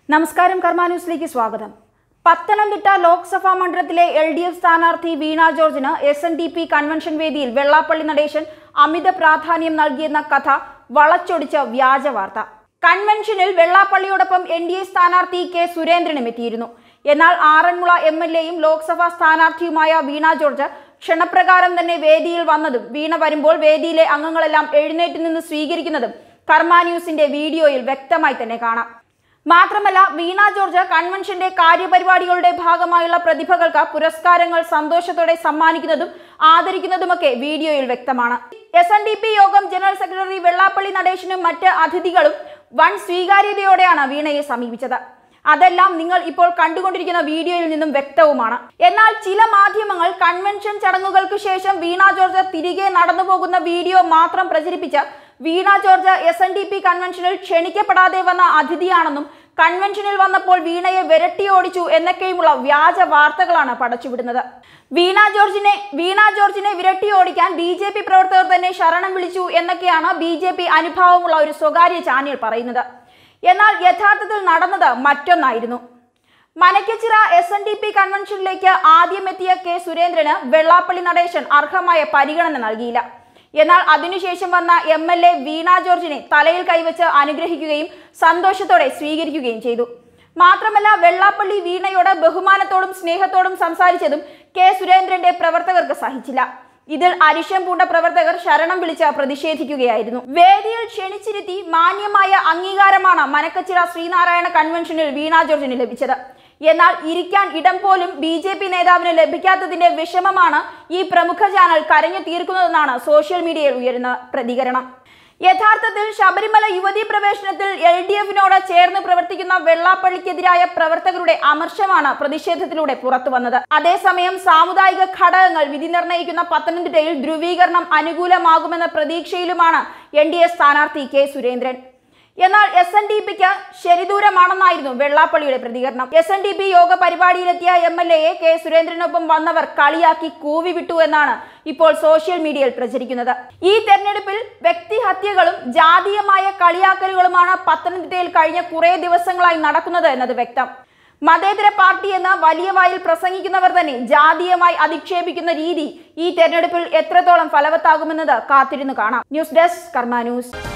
നമസ്കാരം കർമ്മ ന്യൂസിലേക്ക് സ്വാഗതം പത്തനംതിട്ട ലോക്സഭാ മണ്ഡലത്തിലെ എൽ ഡി എഫ് സ്ഥാനാർത്ഥി വീണ ജോർജിന് S N D P convention വേദിയിൽ വെള്ളാപ്പള്ളി നടേശൻ അമിത പ്രാധാന്യം നൽകിയെന്ന കഥ വളച്ചൊടിച്ച വ്യാജ വാർത്ത കൺവെൻഷനിൽ വെള്ളാപ്പള്ളിയോടൊപ്പം എൻ ഡി എ സ്ഥാനാർത്ഥി കെ സുരേന്ദ്രനും എത്തിയിരുന്നു എന്നാൽ ആറന്മുള എം എൽ എയും ലോക്സഭാ സ്ഥാനാർത്ഥിയുമായ വീണ ജോർജ് ക്ഷണപ്രകാരം തന്നെ വേദിയിൽ വന്നതും വീണ വരുമ്പോൾ വേദിയിലെ അംഗങ്ങളെല്ലാം എഴുന്നേറ്റ് നിന്ന് സ്വീകരിക്കുന്നതും കർമ്മ ന്യൂസിന്റെ വീഡിയോയിൽ വ്യക്തമായി തന്നെ കാണാം മാത്രമല്ല വീണ ജോർജ് കൺവെൻഷന്റെ കാര്യപരിപാടികളുടെ ഭാഗമായുള്ള പ്രതിഭകൾക്ക് പുരസ്കാരങ്ങൾ സന്തോഷത്തോടെ സമ്മാനിക്കുന്നതും ആദരിക്കുന്നതുമൊക്കെ വീഡിയോയിൽ വ്യക്തമാണ് എസ് എൻ ഡി പി യോഗം ജനറൽ സെക്രട്ടറി വെള്ളാപ്പള്ളി നടേശനും മറ്റ് അതിഥികളും വൻ സ്വീകാര്യതയോടെയാണ് വീണയെ സമീപിച്ചത് അതെല്ലാം നിങ്ങൾ ഇപ്പോൾ കണ്ടുകൊണ്ടിരിക്കുന്ന വീഡിയോയിൽ നിന്നും വ്യക്തവുമാണ് എന്നാൽ ചില മാധ്യമങ്ങൾ കൺവെൻഷൻ ചടങ്ങുകൾക്ക് ശേഷം വീണ ജോർജ് തിരികെ നടന്നു പോകുന്ന വീഡിയോ മാത്രം പ്രചരിപ്പിച്ച് Veena George S N D P കൺവെൻഷനിൽ ക്ഷണിക്കപ്പെടാതെ വന്ന അതിഥിയാണെന്നും കൺവെൻഷനിൽ വന്നപ്പോൾ വീണയെ വിരട്ടി ഓടിച്ചു എന്നൊക്കെയുമുള്ള വ്യാജ വാർത്തകളാണ് പടച്ചുവിടുന്നത് വീണ ജോർജിനെ വീണ ജോർജിനെ വിരട്ടി ഓടിക്കാൻ ബി ജെ പി പ്രവർത്തകർ തന്നെ ശരണം വിളിച്ചു എന്നൊക്കെയാണ് ബി ജെ പി അനുഭാവമുള്ള ഒരു സ്വകാര്യ ചാനൽ പറയുന്നത് എന്നാൽ യഥാർത്ഥത്തിൽ നടന്നത് മറ്റൊന്നായിരുന്നു Manakkachira S N D P കൺവെൻഷനിലേക്ക് ആദ്യം എത്തിയ കെ സുരേന്ദ്രന് വെള്ളാപ്പള്ളി നടേശൻ അർഹമായ പരിഗണന നൽകിയില്ല എന്നാൽ അതിനുശേഷം വന്ന എം എൽ എ വീണ ജോർജിനെ തലയിൽ കൈവച്ച് അനുഗ്രഹിക്കുകയും സന്തോഷത്തോടെ സ്വീകരിക്കുകയും ചെയ്തു മാത്രമല്ല വെള്ളാപ്പള്ളി വീണയോട് ബഹുമാനത്തോടും സ്നേഹത്തോടും സംസാരിച്ചതും കെ സുരേന്ദ്രന്റെ പ്രവർത്തകർക്ക് സഹിച്ചില്ല ഇതിൽ അരിശം പൂണ്ട പ്രവർത്തകർ ശരണം വിളിച്ച് പ്രതിഷേധിക്കുകയായിരുന്നു വേദിയിൽ ക്ഷണിച്ചിരുത്തി മാന്യമായ അംഗീകാരമാണ് മനക്കച്ചിറ ശ്രീനാരായണ കൺവെൻഷനിൽ വീണ ജോർജിന് ലഭിച്ചത് എന്നാൽ ഇരിക്കാൻ ഇടം പോലും ബി ജെ പി നേതാവിന് ലഭിക്കാത്തതിന്റെ വിഷമമാണ് ഈ പ്രമുഖ ചാനൽ കരഞ്ഞു തീർക്കുന്നതെന്നാണ് സോഷ്യൽ മീഡിയയിൽ ഉയരുന്ന പ്രതികരണം യഥാർത്ഥത്തിൽ ശബരിമല യുവതീ പ്രവേശനത്തിൽ എൽ ഡി എഫിനോട് ചേർന്ന് പ്രവർത്തിക്കുന്ന വെള്ളാപ്പള്ളിക്കെതിരായ പ്രവർത്തകരുടെ അമർഷമാണ് പ്രതിഷേധത്തിലൂടെ പുറത്തു വന്നത് അതേസമയം സാമുദായിക ഘടകങ്ങൾ വിധി നിർണ്ണയിക്കുന്ന പത്തനംതിട്ടയിൽ ധ്രുവീകരണം അനുകൂലമാകുമെന്ന പ്രതീക്ഷയിലുമാണ് എൻ ഡി എ സ്ഥാനാർത്ഥി കെ സുരേന്ദ്രൻ എന്നാൽ എസ് എൻ ഡി പിക്ക് ശരിദൂരമാണെന്നായിരുന്നു വെള്ളാപ്പള്ളിയുടെ പ്രതികരണം എസ് എൻ ഡി പി യോഗ പരിപാടിയിലെത്തിയ എം എൽ എയെ കെ സുരേന്ദ്രനൊപ്പം വന്നവർ കളിയാക്കി കൂവി വിട്ടു എന്നാണ് ഇപ്പോൾ സോഷ്യൽ മീഡിയയിൽ പ്രചരിക്കുന്നത് ഈ തെരഞ്ഞെടുപ്പിൽ വ്യക്തിഹത്യകളും ജാതീയമായ കളിയാക്കലുകളുമാണ് പത്തനംതിട്ടയിൽ കഴിഞ്ഞ കുറേ ദിവസങ്ങളായി നടക്കുന്നത് എന്നത് വ്യക്തം മതേതര പാർട്ടി എന്ന വലിയ വായിൽ പ്രസംഗിക്കുന്നവർ തന്നെ ജാതീയമായി അധിക്ഷേപിക്കുന്ന രീതി ഈ തെരഞ്ഞെടുപ്പിൽ എത്രത്തോളം ഫലവത്താകുമെന്നത് കാത്തിരുന്നു കാണാം ന്യൂസ് ഡെസ്ക് കർമ്മ ന്യൂസ്